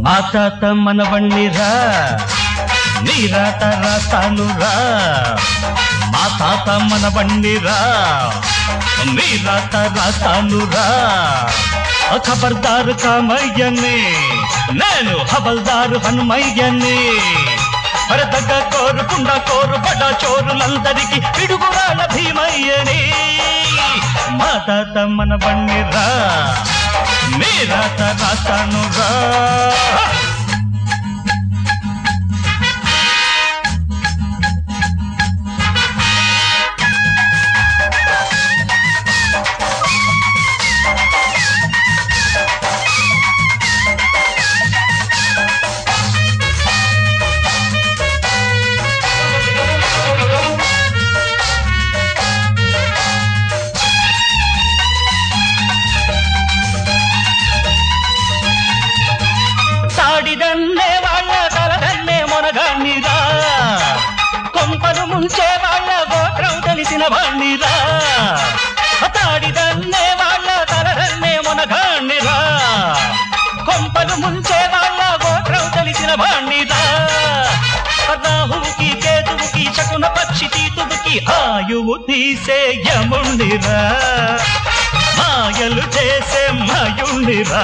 మా తాత మనవణ్ణిరా నీ రాత రాస్తానురా మా తాత మనవణ్ణిరా నీ రాత రాస్తానురా ఖబర్దారు కామయ్యని నేను హబల్దారు హనుమయ్యని పరదగ్గ కోరుకుండా కోరు బడా చోరులందరికీ పిడుగురాల భీమయ్యని మా తాత మనవణ్ణిరా నీ రాత రాస్తానురా తాడిదన్నే వాళ్ళ తలదన్నే మొనగాన్నిరా కొంపలు ముంచే వాళ్ళ గోత్రం తెలిసిన వాణ్ణిరా తాడిదన్నే వాళ్ళ తలదన్నే మొనగాన్నిరా కొంపలు ముంచే వాళ్ళ గోత్రం తెలిసిన వాణ్ణిరా రాహువుకి కేతువుకి శకున పక్షి తీతువుకి ఆయువు తీసే యముండిరా మాయలు చేసే మాయుండిరా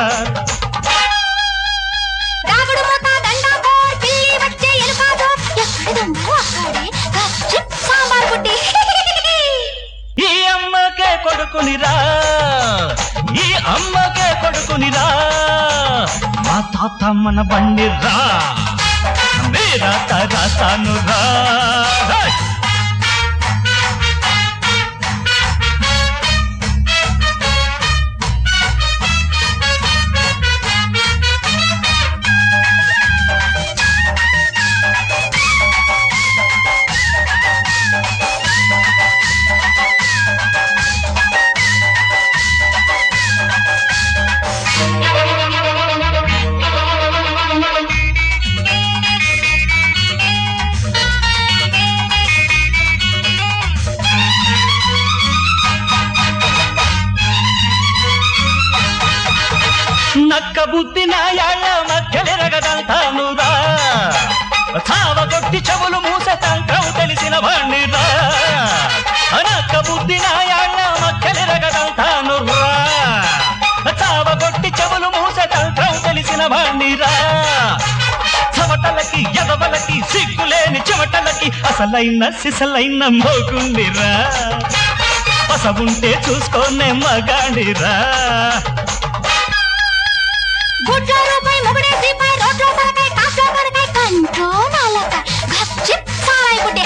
రాగుడు మూత దండాకోర్ పిల్లి వచ్చే ఎలుకాదో ఎక్కడిదుందో అక్కడే గప్చిప్ సాంబార్ పుట్టి ఈ అమ్మకే కొడుకునిరా ఈ అమ్మకే కొడుకునిరా మా తాత మన బండిరా మీరా రాస్తానురా నక్క బుద్ధి నాయాళ్ళ మధ్యలెరగదంతానురా చావగొట్టి చెవులు మూసే తంత్రం తెలిసిన వాణ్ణిరా నక్క బుద్ధి నాయాళ్ళ మధ్యలెరగదంతానురా చావగొట్టి చెవులు మూసే తంత్రం తెలిసిన వాణ్ణిరా చెమటలకి ఎదవలకి సిగ్గులేని చెమటలకి అసలైన సిసలైన మోగుండిరా పసవుంటే చూసుకోనే మగాడిరా గుడ్లో రూపాయి మొగుడేసి పై రోడ్లో పడకాయ కాసులో పడకాయ కంట్రోల్ అలక గప్చిప్ సారాయి పుట్టి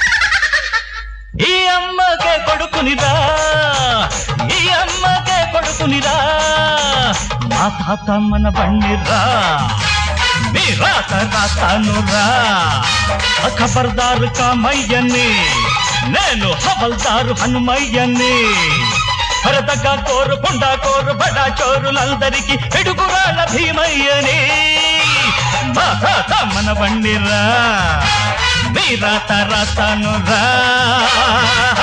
ఈ అమ్మకే కొడుకునిరా ఈ అమ్మకే కొడుకునిరా మా తాత మన బండిరా మీ రాత రాస్తానురా ఖబర్దారు కామయ్యని నేను హవల్దారు హనుమయ్యని భరతగా కోరు కొండ కోరు బడా చోరులందరికీ పిడుగురాల భీమయ్యని మా తాత మన బండిరా మీ రాత రాస్తానురా